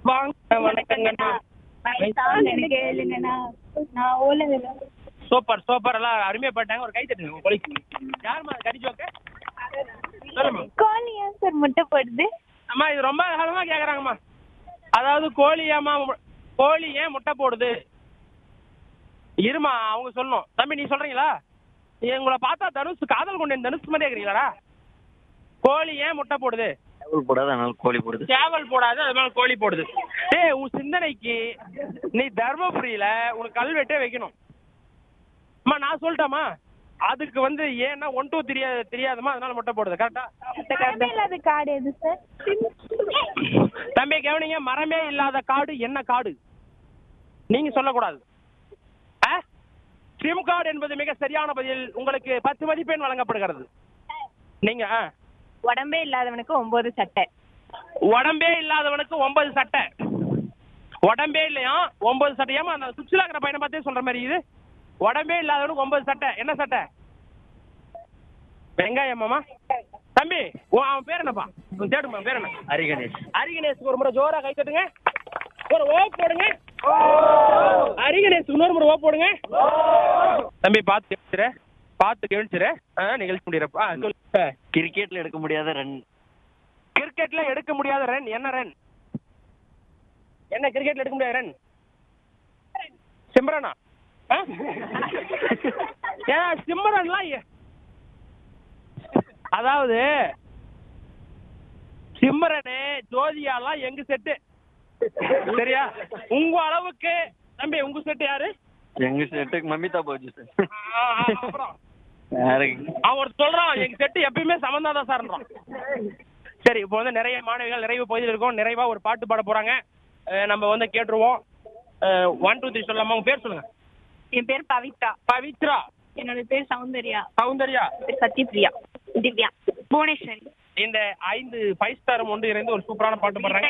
வாங்க வணக்கங்கண்ணா எனக்கு கேளுங்கண்ணா நான் ஓலவில சூப்பர் சூப்பர் எல்லாம் அருமையா பாட்டாங்க ஒரு கை தட்டுங்க உங்க கொலைக்கு யாருமா கடி ஜோக்க சொல்லுமா கோழி ஏன் சார் முட்டை போடுது அம்மா இது ரொம்ப காலமா கேக்குறாங்கம்மா அதாவது கோழி ஏமா கோழி ஏன் முட்டை போடுது இருமா அவங்க சொல்லணும் தம்பி நீ சொல்றீங்களா நீ உங்களை பார்த்தா தனுஷ் காதல் கொண்டேன் தனுஷ் மாதிரி கேக்குறீங்களா கோழி ஏன் முட்டை போடுது சேவல் போடாத அதனால கோழி போடுது சேவல் போடாது அதனால கோழி போடுது டேய் உன் சிந்தனைக்கு நீ தர்மபுரியில உனக்கு கல்வெட்டே வைக்கணும் அம்மா நான் சொல்லட்டாமா அதுக்கு வந்து ஏன்னா ஒன் டூ தெரியாது தெரியாதுமா அதனால முட்டை போடுது கரெக்டா மரமே இல்லாத காடு எது சார் தம்பி கவனிங்க மரமே இல்லாத காடு என்ன காடு நீங்க சொல்லக்கூடாது ஆ? சிம் கார்டு என்பது மிக சரியான பதில் உங்களுக்கு பத்து மதிப்பெண் வழங்கப்படுகிறது நீங்க ஆ. உடம்பே இல்லாதவனுக்கு ஒன்பது சட்டை உடம்பே இல்லாதவனுக்கு ஒன்பது சட்டை உடம்பே இல்லையா ஒன்பது சட்டையாமா அந்த சுற்றுலா இருக்கிற பையனை பார்த்தே சொல்ற மாதிரி இது உடம்பே இல்லாதவனுக்கு ஒன்பது சட்டை என்ன சட்டை வெங்காயமாமா தம்பி உன் அவன் பேர் என்னப்பா உன் தேடுமா அவன் பேர் என்ன ஹரி கணேஷ் அரிகணேஷ் ஒரு முறை ஜோரா கை தட்டுங்க ஒரு ஓ போடுங்க அரிகணேஷ் இன்னொரு முறை ஓ போடுங்க தம்பி பார்த்து கவனிச்சிரு பார்த்து கவனிச்சிரு ஆ, நிகழ்ச்சி முடியறப்ப ஆ, சொல்லு கிரிக்கெட்ல எடுக்க முடியாத ரன் கிரிக்கெட்ல எடுக்க முடியாத ரன் என்ன ரன் என்ன கிரிக்கெட்ல எடுக்க முடியாத ரன் சிம்ரனா ஆ? ஏன் சிம்ரன்லாம் எ- அதாவது சிம்ரனு ஜோதியாலாம் எங்க செட்டு சரியா உங்க அளவுக்கு தம்பி உங்க செட்டு யாரு எங்க செட்டுக்கு மம்மிதா போச்சு சார் ஆ, ஆ, அப்புறம் வேற அவன் ஒரு சொல்றான் எங்க செட்டு எப்பயுமே சமந்தா தான் சார்ன்றான் சரி இப்போ வந்து நிறைய மாணவிகள் நிறைவு பகுதியில் இருக்கோம் நிறைவா ஒரு பாட்டு பாட போறாங்க அஹ் நம்ம வந்து கேட்டுருவோம் ஒன் டூ த்ரீ சொல்லலாமா உங்க பேர் சொல்லுங்க என் பேர் பவித்ரா பவித்ரா என்னோட பேர் சௌந்தர்யா சௌந்தர்யா பேர் சத்யபிரியா திவ்யா புவனேஸ்வரி இந்த ஐந்து ஃபைவ் ஸ்டார் ஒன்று இணைந்து ஒரு சூப்பரான பாட்டு பாடுறாங்க